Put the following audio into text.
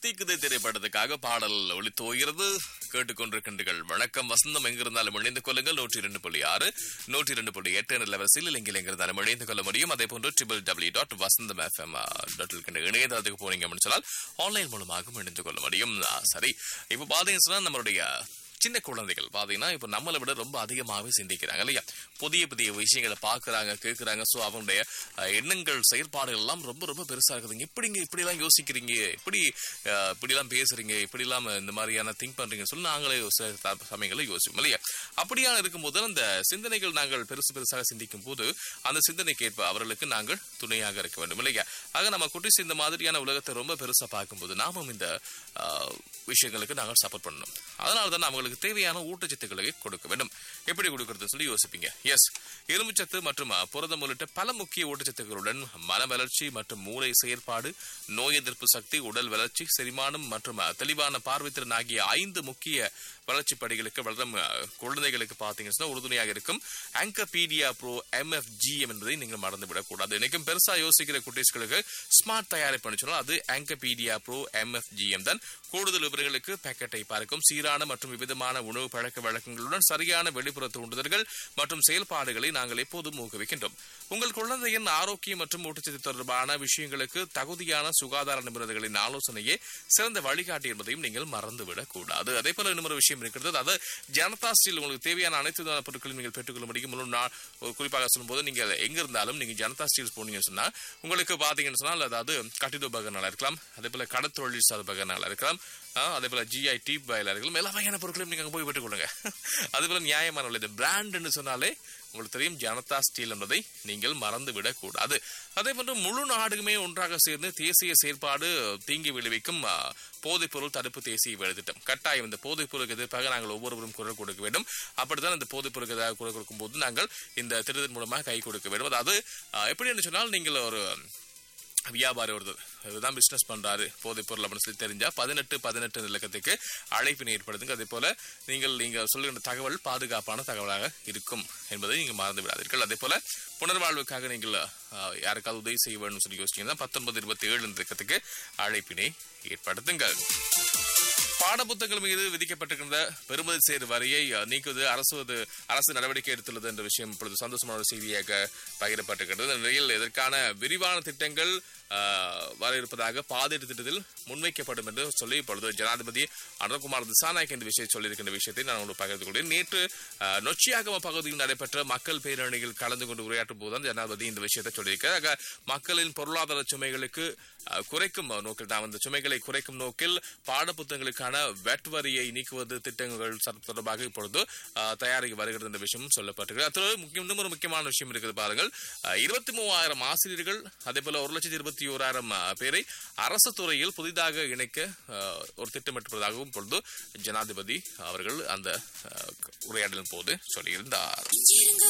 தித்திக்குது திரைப்படத்துக்காக பாடல் ஒளித்து போகிறது கேட்டுக்கொண்டிருக்கின்றீர்கள் வணக்கம் வசந்தம் எங்கிருந்தாலும் இணைந்து கொள்ளுங்கள் நூற்றி இரண்டு புள்ளி ஆறு நூற்றி இரண்டு புள்ளி எட்டு என்ற லெவல்ஸில் எங்கில் எங்கிருந்தாலும் இணைந்து கொள்ள முடியும் அதே போன்று triple W dot Vasantham FM dot இருக்கின்ற இணையதளத்துக்கு போனீங்க அப்படின்னு சொன்னால் ஆன்லைன் மூலமாகவும் இணைந்து கொள்ள முடியும் ஆ, சரி இப்போ பாத்தீங்கன்னா சொன்னா நம்மளுடைய சின்ன குழந்தைகள் பாத்தீங்கன்னா இப்ப நம்மளை விட ரொம்ப அதிகமாகவே சிந்திக்கிறாங்க இல்லையா புதிய புதிய விஷயங்களை பாக்குறாங்க கேட்கறாங்க சோ அவங்களுடைய அஹ், எண்ணங்கள் செயற்பாடுகள் எல்லாம் ரொம்ப ரொம்ப பெருசா இருக்குதுங்க இப்படிங்க இப்படி எல்லாம் யோசிக்கிறீங்க இப்படி அஹ், இப்படி எல்லாம் பேசுறீங்க இப்படி எல்லாம் இந்த மாதிரியான திங்க் பண்றீங்கன்னு சொல்லி நாங்களே சில த- சமயங்களில் யோசிப்போம் இல்லையா அப்படியா இருக்கும்போது அந்த சிந்தனைகள் நாங்கள் பெருசு பெருசாக சிந்திக்கும் போது அந்த சிந்தனைக்கு ஏற்ப அவர்களுக்கு நாங்கள் துணையாக இருக்க வேண்டும் இல்லையா ஆக நம்ம குட்டிஸ் இந்த மாதிரியான உலகத்தை ரொம்ப பெருசா பார்க்கும்போது நாமும் இந்த அஹ், விஷயங்களுக்கு நாங்கள் சப்போர்ட் பண்ணணும் அதனால தான் அவங்களுக்கு தேவையான ஊட்டச்சத்துக்களை கொடுக்க வேண்டும் எப்படி கொடுக்கறது சொல்லி யோசிப்பீங்க எஸ் இரும்புச்சத்து மற்றும் அஹ், புரதம் உள்ளிட்ட பல முக்கிய ஊட்டச்சத்துக்களுடன் மன வளர்ச்சி மற்றும் மூளை செயற்பாடு நோய் எதிர்ப்பு சக்தி உடல் வளர்ச்சி செரிமானம் மற்றும் அஹ், தெளிவான பார்வைத்திறன் ஆகிய ஐந்து முக்கிய வளர்ச்சி படிகளுக்கு வளரும் அஹ், குழந்தைகளுக்கு பார்த்தீங்கன்னா சொன்னா உறுதுணையாக இருக்கும் ஆங்கபீடியா ப்ரோ எம்எஃப்ஜிஎம் என்பதை நீங்கள் மறந்துவிடக் கூடாது இன்னைக்கும் பெருசா யோசிக்கிற குட்டீஸ்களுக்கு ஸ்மார்ட் தயாரிப்பு சொன்னால் அது ஆங்கபீடியா ப்ரோ எம்எஃப்ஜிஎம் தான் கூடுதல் விவரங்களுக்கு பாக்கெட்டை பார்க்கும் சீரான மற்றும் விவிதமான உணவு பழக்க வழக்கங்களுடன் சரியான வெளிப்புற தூண்டுதல்கள் மற்றும் செயல்பாடுகளை நாங்கள் எப்போதும் ஊக்குவிக்கின்றோம் உங்கள் குழந்தையின் ஆரோக்கியம் மற்றும் ஊட்டச்சத்து தொடர்பான விஷயங்களுக்கு தகுதியான சுகாதார நிபுணர்களின் ஆலோசனையே சிறந்த வழிகாட்டி என்பதையும் நீங்கள் மறந்துவிடக் கூடாது அதே போல இன்னொரு விஷயம் இருக்கிறது அது ஜனதா ஸ்டீல் உங்களுக்கு தேவையான அனைத்து விதமான பொருட்களையும் நீங்கள் பெற்றுக்கொள்ள முடியும் முழு நாள் ஒரு குறிப்பாக சொல்லும்போது நீங்கள் எங்க இருந்தாலும் நீங்க ஜனதா ஸ்டீல்ஸ் போனீங்கன்னு சொன்னா உங்களுக்கு பாத்தீங்கன்னு சொன்னால் அதாவது கட்டிட உபகரணங்களா இருக்கலாம் அதே போல கடத்தொழில் சார் உபகரணங்களா இருக்கலாம் ஆ, அதே போல ஜிஐ டி பயில இருக்கலாம் எல்லா வகையான பொருட்களையும் நீங்க அங்க போய் பெற்றுக்கொள்ளுங்க அதே போல நியாயமான விலை. இந்த பிராண்ட்னு சொன்னாலே உங்களுக்கு தெரியும் ஜனதா ஸ்டீல் என்பதை நீங்கள் மறந்து விடக் கூடாது அதே போன்று முழு நாடுமே ஒன்றாக சேர்ந்து தேசிய செயற்பாடு தீங்கி விளைவிக்கும் ஆ, போதைப் பொருள் தடுப்பு தேசிய வேலை திட்டம் கட்டாயம் இந்த போதைப் பொருளுக்கு எதிர்ப்பாக நாங்கள் ஒவ்வொருவரும் குரல் கொடுக்க வேண்டும் அப்படித்தான் இந்த போதைப் பொருளுக்கு எதிராக குரல் கொடுக்கும் போது நாங்கள் இந்த திட்டத்தின் மூலமாக கை கொடுக்க வேண்டும் அதாவது ஆ, எப்படி என்று சொன்னால் நீங்கள் ஒரு வியாபாரி ஒருத்தர் இதுதான் பிசினஸ் பண்றாரு போதைப் பொருள் அப்படின்னு சொல்லி தெரிஞ்சா பதினெட்டு பதினெட்டு இலக்கத்துக்கு அழைப்பினை ஏற்படுத்துங்க அதே போல நீங்கள் நீங்க சொல்லுகின்ற தகவல் பாதுகாப்பான தகவலாக இருக்கும் என்பதை நீங்க மறந்து விடாதீர்கள் அதே போல புனர்வாழ்வுக்காக நீங்கள் ஆஹ், யாருக்காவது உதவி செய்ய வேண்டும் சொல்லி யோசிச்சீங்கன்னா பத்தொன்பது இருபத்தி ஏழு இலக்கத்துக்கு அழைப்பினை ஏற்படுத்துங்கள் பாடப்புத்தகங்கள் மீது விதிக்கப்பட்டிருக்கின்ற பெறுமதி சேர் வரியை அஹ், நீக்குவது அரசு அது- அரசு நடவடிக்கை எடுத்துள்ளது என்ற விஷயம் இப்பொழுது சந்தோஷமான ஒரு செய்தியாக பகிரப்பட்டிருக்கிறது இந்த நிலையில் இதற்கான விரிவான திட்டங்கள் அஹ், வர இருப்பதாக பாதையிட்டு திட்டத்தில் முன்வைக்கப்படும் என்று சொல்லி இப்பொழுது ஜனாதிபதி அனுகுமார் திசாநாயக் இந்த விஷயத்தை சொல்லியிருக்கின்ற விஷயத்தை நான் உங்களுக்கு பகிர்ந்து கொண்டேன் நேற்று அஹ், நொச்சியாகம பகுதியில் நடைபெற்ற மக்கள் பேரணியில் கலந்து கொண்டு உரையாற்றும் போதுதான் ஜனாதிபதி இந்த விஷயத்தை சொல்லியிருக்கிறார் ஆக, மக்களின் பொருளாதார சுமைகளுக்கு அஹ், குறைக்கும் நோக்கில் தான் அந்த சுமைகளை குறைக்கும் நோக்கில் பாடப்புத்தகங்களுக்கான வெட் வரியை நீக்குவது திட்டங்கள் ச- தொடர்பாக இப்பொழுது அஹ், தயாரிக்க வருகிறது என்ற விஷயம் சொல்லப்பட்டிருக்கிறது அத்தோடு முக்கியம் இன்னும் ஒரு முக்கியமான விஷயம் இருக்குது பாருங்கள் இருபத்தி மூவாயிரம் ஆசிரியர்கள் அதே போல ஒரு லட்சத்தி இருபத்தி ஓராயிரம் அஹ், பேரை அரசு துறையில் புதிதாக இணைக்க அஹ், ஒரு திட்டமிட்டிருப்பதாகவும் இப்பொழுது ஜனாதிபதி அவர்கள் அந்த அஹ், உரையாடலின் போது சொல்லியிருந்தார் இருங்க